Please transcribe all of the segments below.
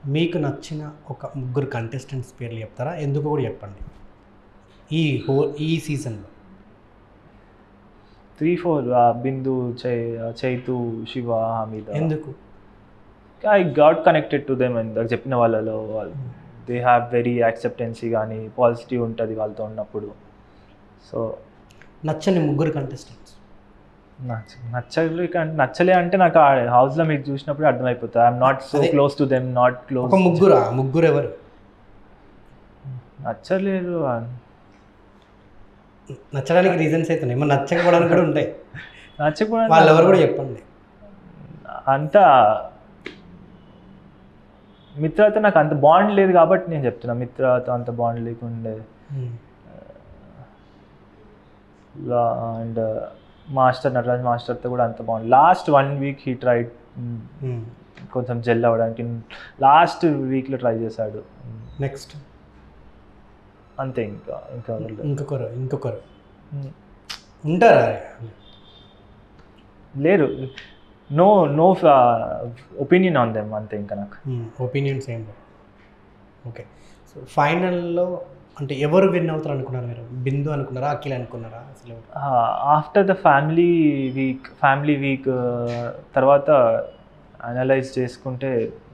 మీకు నచ్చిన ఒక ముగ్గురు కంటెస్టెంట్స్ పేర్లు చెప్తారా ఎందుకు కూడా చెప్పండి ఈ హో ఈ సీజన్లో త్రీ ఫోర్ బిందు చై చైతు శివ హమీద ఎందుకు I got connected to them ఇందాక చెప్పిన వాళ్ళలో దే హ్యావ్ వెరీ యాక్సెప్టెన్సీ కానీ పాజిటివ్ ఉంటుంది వాళ్ళతో ఉన్నప్పుడు సో నచ్చని ముగ్గురు కంటెస్టెంట్స్ నచ్చ నచ్చలే అంటే నచ్చలే అంటే నాకు ఆ హౌస్లో మీరు చూసినప్పుడు అర్థమైపోతుంది ఐఎమ్ నాట్ సో అదే. Close to them not close ఒక ముగ్గురు ఆ ముగ్గురు ఎవరు నచ్చలేరు నచ్చడానికి రీజన్స్ అయితే ఉన్నాయి మరి నచ్చకపోవడానికి కూడా ఉంటాయి నచ్చకపోవడం వాళ్ళు ఎవరు కూడా చెప్పండి అంత మిత్రతో నాకు అంత బాండ్ లేదు కాబట్టి నేను చెప్తున్నా మిత్రతో అంత బాండ్ లేకుండే అండ్ మాస్టర్ నటరాజ్ మాస్టర్తో కూడా అంత బాగుంది last one week he try Hmm. కొంచెం జెల్ అవ్వడానికి లాస్ట్ వీక్లో ట్రై చేశాడు నెక్స్ట్ అంతే ఇంకా ఇంకా ఎవరు లేరు. ఇంకొకరు ఇంకొకరు Hmm. ఉంటారా లేరు no no opinion on them అంతే ఇంకా నాకు ఒపీనియన్స్ ఏం లేవు ఓకే సో ఫైనల్లో అంటే ఎవరు విన్ అవుతారు అనుకున్నారు మీరు బిందు అనుకున్నారా అఖిల్ అనుకున్నారా అసలు ఎవరు? After the family week family week తర్వాత అనలైజ్ చేసుకుంటే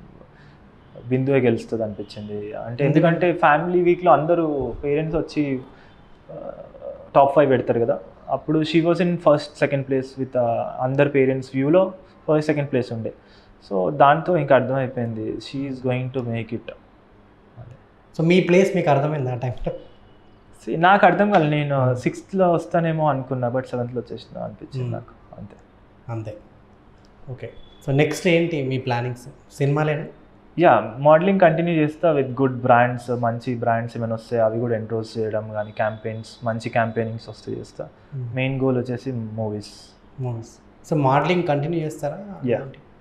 బిందువే గెలుస్తుంది అనిపించింది అంటే ఎందుకంటే ఫ్యామిలీ వీక్లో అందరూ పేరెంట్స్ వచ్చి టాప్ ఫైవ్ పెడతారు కదా అప్పుడు she was in first second place with అందర్ పేరెంట్స్ వ్యూలో ఫస్ట్ సెకండ్ ప్లేస్ ఉండే సో దాంతో ఇంకా అర్థమైపోయింది she is going to make it so మీ ప్లేస్ మీకు అర్థమైంది ఆ టైంలో See, నాకు అర్థం కాలేదు నేను సిక్స్త్లో వస్తానేమో అనుకున్నా బట్ సెవెంత్లో వచ్చేసిన అనిపించింది Hmm. నాకు అంతే అంతే ఓకే సో నెక్స్ట్ ఏంటి మీ ప్లానింగ్స్ సినిమాలేనా యా మోడలింగ్ కంటిన్యూ చేస్తా విత్ గుడ్ బ్రాండ్స్ మంచి బ్రాండ్స్ ఏమైనా వస్తే అవి కూడా ఎంట్రోస్ చేయడం కానీ క్యాంపెయిన్స్ మంచి క్యాంపెయినింగ్స్ వస్తే చేస్తా మెయిన్ గోల్ వచ్చేసి movies movies so modelling continue చేస్తారా Yeah.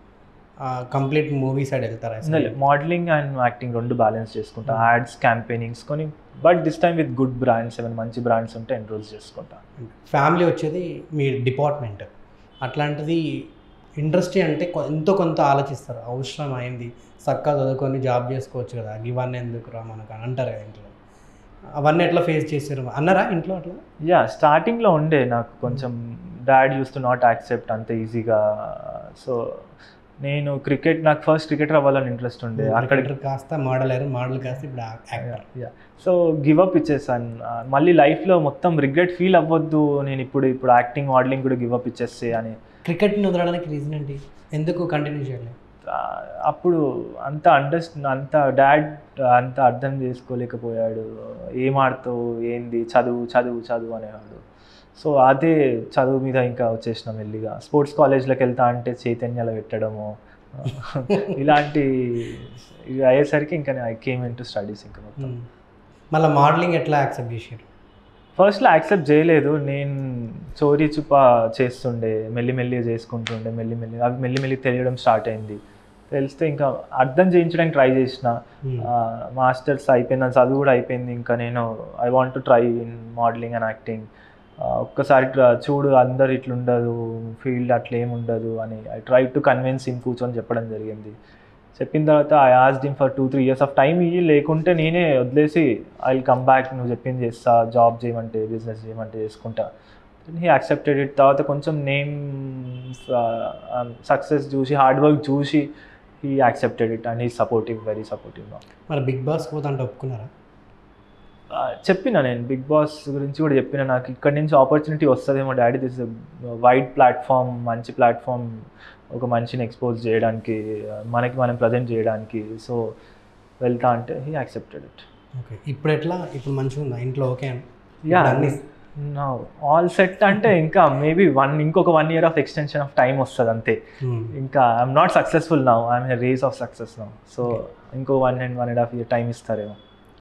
కంప్లీట్ మూవీ సైడ్ వెళ్తారా అసలు? మోడలింగ్ అండ్ యాక్టింగ్ రెండు బ్యాలెన్స్ చేసుకుంటా యాడ్స్ క్యాంపెయినింగ్స్ కొని but this time with good brands ఏమైనా మంచి బ్రాండ్స్ ఉంటే ఎన్రోల్స్ చేసుకుంటా ఫ్యామిలీ వచ్చేది మీ డిపార్ట్మెంట్ అట్లాంటిది ఇండస్ట్రీ అంటే కొ- ఎంతో కొంత ఆలోచిస్తారు అవసరం అయింది చక్కగా చదువుకొని జాబ్ చేసుకోవచ్చు కదా ఇవన్నీ ఎందుకు రా మనకు అని అంటారు కదా ఇంట్లో అవన్నీ ఎట్లా ఫేస్ చేశారు అన్నారా ఇంట్లో అట్లా యా స్టార్టింగ్లో ఉండే నాకు కొంచెం dad use to not accept అంత ఈజీగా సో నేను క్రికెట్ నాకు ఫస్ట్ క్రికెటర్ అవ్వాలని ఇంట్రెస్ట్ ఉండే అక్కడ క్రికెటర్ కాస్త మోడల్ అయ్యారు మోడల్ కాస్త ఇప్పుడు actor yeah so give up ఇచ్చేసాను ఆ, మళ్ళీ లైఫ్లో మొత్తం రిగ్రెట్ ఫీల్ అవ్వద్దు నేను ఇప్పుడు ఇప్పుడు యాక్టింగ్ మోడలింగ్ కూడా గివ్ అప్ ఇచ్చేస్తే అని క్రికెట్ని వదలడానికి రీజన్ ఏంటి ఎందుకు కంటిన్యూ చేయలేదు ఆ, అప్పుడు అంత అండర్స్టా అంత డాడ్ అంత అర్థం చేసుకోలేకపోయాడు ఏం ఆడుతావు ఏంది చదువు చదువు చదువు అనేవాడు సో అదే చదువు మీద ఇంకా వచ్చేసిన మెల్లిగా స్పోర్ట్స్ కాలేజ్లోకి వెళ్తా అంటే చైతన్యాలు పెట్టడము ఇలాంటి ఇవి అయ్యేసరికి ఇంకా I came in to studies ఇంకా మొత్తం మళ్ళీ మోడలింగ్ ఎట్లా యాక్సెప్ట్ చేశారు ఫస్ట్లో యాక్సెప్ట్ చేయలేదు నేను చోరీ చుప్ప చేస్తుండే మెల్లిమెల్లి చేసుకుంటుండే మెల్లిమెల్లి అవి మెల్లిమెల్లి తెలియడం స్టార్ట్ అయింది తెలిస్తే ఇంకా అర్థం చేయించడానికి ట్రై చేసిన మాస్టర్స్ అయిపోయింది నా చదువు కూడా అయిపోయింది ఇంకా నేను I want to try in modelling and acting ఒక్కసారి ట్ర- చూడు అందరు ఇట్లుండదు ఫీల్డ్ అట్లా ఏమి ఉండదు అని I try to convince in కూర్చొని చెప్పడం జరిగింది చెప్పిన తర్వాత I ask him for two three years of time ఇయ్యి లేకుంటే నేనే వదిలేసి ఐ విల్ కమ్ బ్యాక్ నువ్వు చెప్పింది చేస్తా జాబ్ చేయమంటే బిజినెస్ చేయమంటే చేసుకుంటా హీ యాక్సెప్టెడ్ ఇట్ తర్వాత కొంచెం నేమ్ సక్సెస్ చూసి హార్డ్ వర్క్ చూసి he accepted it and he supportive very supportive నా మరి బిగ్ బాస్ పోతుంటే ఒప్పుకున్నారా ఆ, చెప్పిన నేను బిగ్ బాస్ గురించి కూడా చెప్పిన నాకు ఇక్కడ నుంచి ఆపర్చునిటీ వస్తుందేమో డాడీ దిస్ వైడ్ ప్లాట్ఫామ్ మంచి ప్లాట్ఫామ్ ఒక మనిషిని ఎక్స్పోజ్ చేయడానికి మనకి మనం ప్రజెంట్ చేయడానికి సో వెళ్తా అంటే హీ యాక్సెప్టెడ్ ఇట్ ఓకే ఇప్పుడు ఎట్లా ఇప్పుడు మంచిగా ఉందా ఇంట్లో ఓకే అని యా ఇప్పుడు అన్ని ఆల్ సెట్ అంటే ఇంకా మేబీ వన్ ఇంకొక one year of extension of time వస్తుంది అంతే Hmm. ఇంకా I'm not successful now I'm race of success now so ఇంకో one and one and half year time ఇస్తారేమో